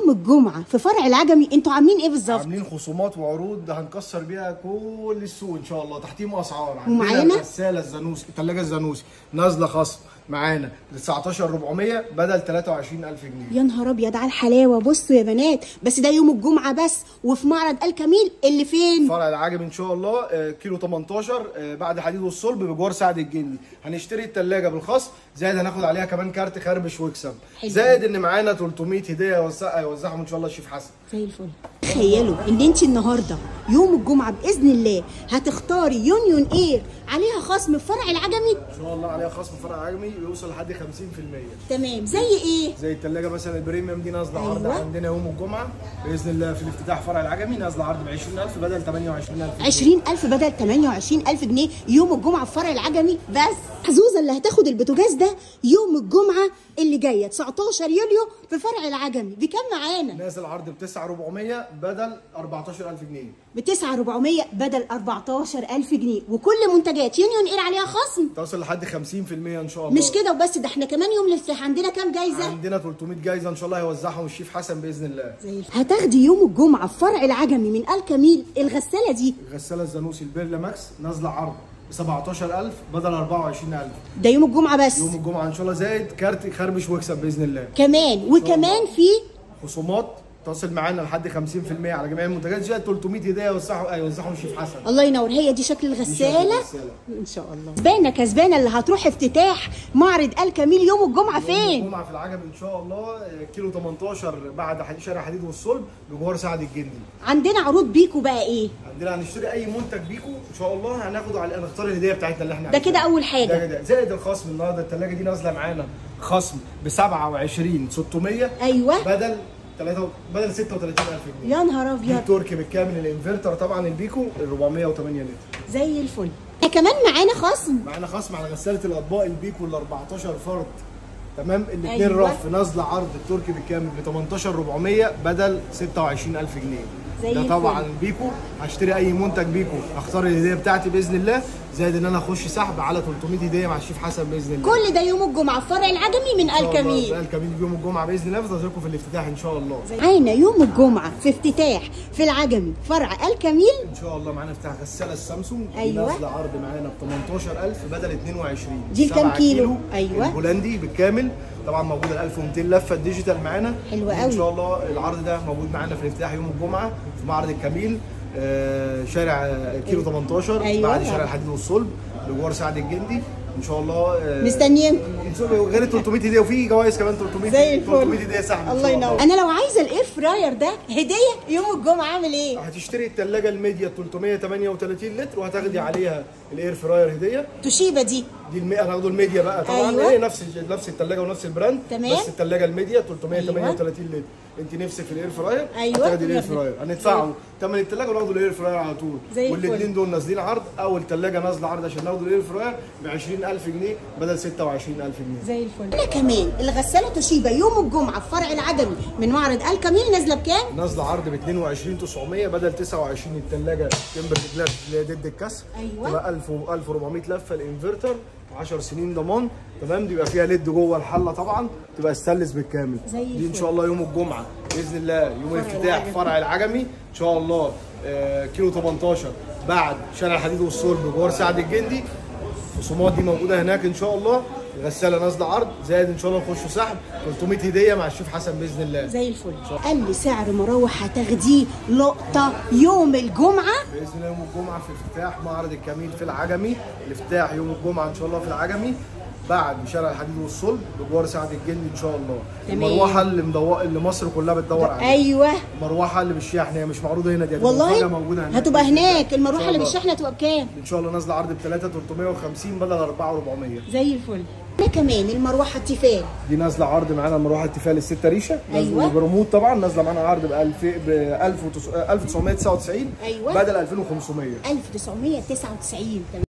يوم الجمعه في فرع العجمي انتوا عاملين ايه بالظبط عاملين خصومات وعروض هنكسر بيها كل السوق ان شاء الله تحتيم اسعار عندنا ومعانا؟ الغساله الزانوسي الثلاجه الزانوسي نازله خصم معانا ل 19400 بدل 23000 جنيه يا نهار ابيض على الحلاوه بصوا يا بنات بس ده يوم الجمعه بس وفي معرض الكميل اللي فين فرع العجم ان شاء الله آه، كيلو 18 آه، بعد حديد والصلب بجوار سعد الجندي هنشتري الثلاجه بالخصم زائد هناخد عليها كمان كارت خربش واكسب حلو. زائد ان معانا 300 هديه يوزع- يوزعهم ان شاء الله الشيف حسن زي الفل تخيلوا ان انت النهارده يوم الجمعه باذن الله هتختاري يونيون اير عليها خصم في فرع العجمي ان شاء الله عليها خصم فرع العجمي بيوصل لحد 50% تمام زي ايه زي الثلاجه مثلا البريميوم دي نازله أيوة. عرض عندنا يوم الجمعه باذن الله في الافتتاح فرع العجمي نازله عرض ب 20000 بدل 28000 جنيه. 20000 بدل 28000 جنيه يوم الجمعه في فرع العجمي بس حظوظه اللي هتاخد البوتاجاز ده يوم الجمعه اللي جايه 19 يوليو في فرع العجمي بكام معانا نازل عرض ب 9400 بدل 14000 جنيه ب 9400 بدل 14000 جنيه وكل منتجات يونيون اير عليها خصم توصل لحد 50% ان شاء الله مش كده وبس ده احنا كمان يوم الافتتاح عندنا كام جايزه عندنا 300 جايزه ان شاء الله هيوزعهم الشيف حسن باذن الله زي الفل. هتاخدي يوم الجمعه في فرع العجمي من الكميل الغساله دي الغساله الزانوسي البيرلا ماكس نازله عرض ب 17000 بدل 24000 ده يوم الجمعه بس يوم الجمعه ان شاء الله زائد كارت خربش واكسب باذن الله كمان وكمان في خصومات تصل معانا لحد 50% على جميع المنتجات زائد 300 هديه يوزعهم يوزعهم الشيف حسن الله ينور هي دي شكل الغساله الغسالة. ان شاء الله كسبانه كسبانه اللي هتروح افتتاح معرض الكميل يوم الجمعه فين الجمعه في العجم ان شاء الله آه، كيلو 18 بعد حديد شارع حديد والصلب بجوار سعد الجندي عندنا عروض بيكو بقى ايه عندنا هنشتري اي منتج بيكو ان شاء الله هناخده على هنختار الهديه بتاعتنا اللي احنا ده عايزينها. كده اول ده حاجه كده زائد الخصم النهارده الثلاجه دي نازله معانا خصم ب 27 600 ايوه بدل 3 بدل 36000 جنيه يا نهار دي ابيض تركي بالكامل الانفرتر طبعا البيكو ال 408 لتر زي الفل احنا كمان معانا خصم معانا خصم على غساله الاطباق البيكو ال 14 فرد تمام الاثنين أيوة. رف نازله عرض التركي بالكامل ب 18400 بدل 26000 جنيه زي ده الفل. طبعا البيكو هشتري اي منتج بيكو اختار الهديه بتاعتي باذن الله زائد ان انا اخش سحب على 300 هديه مع الشيف حسن باذن الله كل ده يوم الجمعه في فرع العجمي من إن شاء الله. الكميل الكميل يوم الجمعه باذن الله في انتظركم في الافتتاح ان شاء الله معانا يوم الجمعه في افتتاح في العجمي فرع الكميل ان شاء الله معانا افتتاح غساله السامسونج دي أيوة. نازله عرض معانا ب 18000 بدل 22 دي بكام سبعة كيلو؟ أيوة. الهولندي بالكامل طبعا موجوده 1200 لفه الديجيتال معانا حلوة ان قوي. شاء الله العرض ده موجود معانا في الافتتاح يوم الجمعه في معرض الكميل آه، شارع آه، كيلو 18 أيوة. بعد شارع الحديد والصلب بجوار سعد الجندي ان شاء الله آه، مستنيين إن شاء الله غير 300 هديه وفي جوائز كمان 300 زي الفل 300 هديه سحب إن الله شاء ينور انا لو عايزه الاير فراير ده هديه يوم الجمعه اعمل ايه هتشتري الثلاجه الميديا 338 لتر وهتاخدي عليها الاير فراير هديه توشيبا دي دي المي... هناخده الميديا بقى طبعا أيوة. هي نفس نفس الثلاجه ونفس البراند تمام. بس الثلاجه الميديا 338 لتر انت نفسك في الاير فراير أيوة. هتاخدي الاير يلا. فراير هندفعه ثمن الثلاجه وناخده الاير فراير على طول زي الفل. والاثنين دول نازلين عرض اول ثلاجه نازله عرض عشان ناخده الاير فراير ب 20000 جنيه بدل 26000 جنيه زي الفل انا كمان الغساله توشيبا يوم الجمعه في فرع العجمي من معرض الكميل نازله بكام نازله عرض ب 22900 بدل 29 الثلاجه تمبر جلاس اللي هي ضد الكسر أيوة. تبقى 1000 و 1400 لفه الانفرتر 10 سنين ضمان تمام دي بيبقى فيها ليد جوه الحله طبعا تبقى استانلس بالكامل زي دي ان الفل. شاء الله يوم الجمعه باذن الله يوم الافتتاح العجمي. فرع العجمي ان شاء الله آه كيلو 18 بعد شارع الحديد والصلب بجوار سعد الجندي الخصومات دي موجوده هناك ان شاء الله الغساله نازله عرض زائد ان شاء الله نخشوا سحب 300 هديه مع الشيف حسن باذن الله زي الفل قال لي سعر مروح هتاخديه لقطه يوم الجمعه باذن الله يوم الجمعه في افتتاح معرض الكميل في العجمي الافتتاح يوم الجمعه ان شاء الله في العجمي بعد شارع الحديد والصلب بجوار سعد الجندي ان شاء الله تمام. المروحه اللي مدو... اللي مصر كلها بتدور عليها ايوه المروحه اللي بالشحن هي مش معروضه هنا دي هتبقى مفاجأة والله موجوده هناك هتبقى بإذن الله. هناك المروحه إن اللي شاء الله. بالشحن هتبقى بكام ان شاء الله نازله عرض ب 3 350 بدل 4400 زي الفل انا كمان المروحه التيفال دي نازله عرض معانا المروحه التيفال الستة ريشه نازله أيوة. بريموت طبعا نازله معانا عرض ب 1000 ب 1999 أيوة. بدل 2500 1999 تمام